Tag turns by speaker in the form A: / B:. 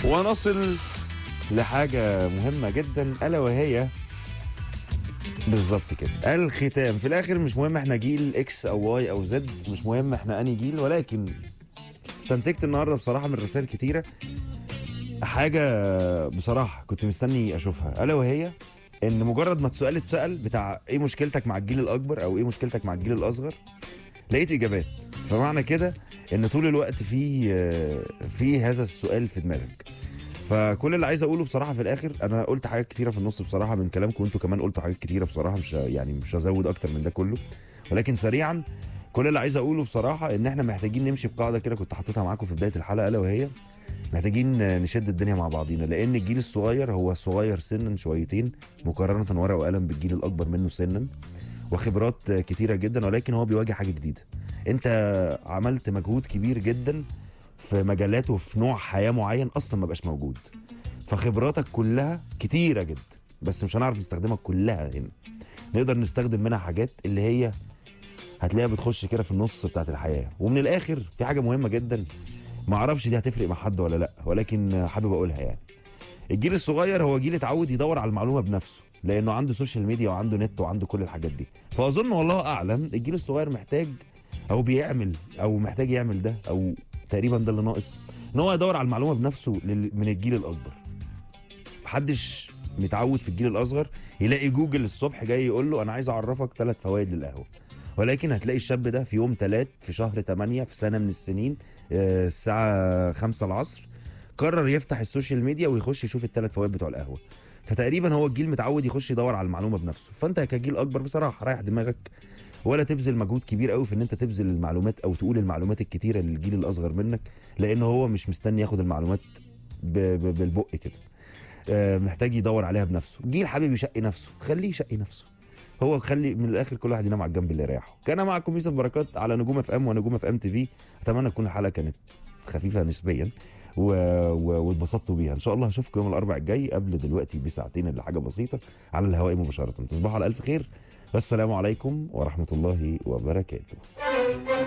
A: ونصل لحاجة مهمة جدا ألا وهي بالظبط كده الختام في الآخر مش مهم احنا جيل اكس أو واي أو زد مش مهم احنا أني جيل ولكن استنتجت النهاردة بصراحة من رسائل كتيرة حاجة بصراحة كنت مستني أشوفها ألا وهي إن مجرد ما السؤال اتسأل بتاع إيه مشكلتك مع الجيل الأكبر أو إيه مشكلتك مع الجيل الأصغر لقيت إجابات فمعنى كده إن طول الوقت في في هذا السؤال في دماغك فكل اللي عايز اقوله بصراحه في الاخر انا قلت حاجات كتيره في النص بصراحه من كلامكم انتوا كمان قلتوا حاجات كتيره بصراحه مش ه- يعني مش هزود اكتر من ده كله ولكن سريعا كل اللي عايز اقوله بصراحه ان احنا محتاجين نمشي بقاعده كده كنت حاططها معاكم في بدايه الحلقه الا وهي محتاجين نشد الدنيا مع بعضينا لان الجيل الصغير هو صغير سنا شويتين مقارنه ورقه وقلم بالجيل الاكبر منه سنا وخبرات كتيره جدا ولكن هو بيواجه حاجه جديده انت عملت مجهود كبير جدا في مجالات وفي نوع حياه معين اصلا ما بقاش موجود فخبراتك كلها كتيره جدا بس مش هنعرف نستخدمها كلها هنا نقدر نستخدم منها حاجات اللي هي هتلاقيها بتخش كده في النص بتاعت الحياه ومن الاخر في حاجه مهمه جدا ما اعرفش دي هتفرق مع حد ولا لا ولكن حابب اقولها يعني الجيل الصغير هو جيل اتعود يدور على المعلومه بنفسه لانه عنده سوشيال ميديا وعنده نت وعنده كل الحاجات دي فاظن والله اعلم الجيل الصغير محتاج او بيعمل او محتاج يعمل ده او تقريبا ده اللي ناقص ان هو يدور على المعلومه بنفسه لل- من الجيل الاكبر محدش متعود في الجيل الاصغر يلاقي جوجل الصبح جاي يقول له انا عايز اعرفك ثلاث فوائد للقهوه ولكن هتلاقي الشاب ده في يوم ثلاث في شهر 8 في سنه من السنين آه، الساعه 5 العصر قرر يفتح السوشيال ميديا ويخش يشوف الثلاث فوائد بتوع القهوه فتقريبا هو الجيل متعود يخش يدور على المعلومه بنفسه فانت كجيل اكبر بصراحه رايح دماغك ولا تبذل مجهود كبير قوي في ان انت تبذل المعلومات او تقول المعلومات الكتيره للجيل الاصغر منك لان هو مش مستني ياخد المعلومات ب- ب- بالبق كده آه، محتاج يدور عليها بنفسه جيل حابب يشقي نفسه خليه يشقي نفسه هو خلي من الاخر كل واحد ينام على الجنب اللي يريحه كان معكم يوسف بركات على نجوم اف ام ونجوم اف ام تي في اتمنى تكون الحلقه كانت خفيفه نسبيا و... و... واتبسطتوا بيها ان شاء الله هشوفكم يوم الاربعاء الجاي قبل دلوقتي بساعتين اللي حاجه بسيطه على الهواء مباشره تصبحوا على الف خير والسلام عليكم ورحمه الله وبركاته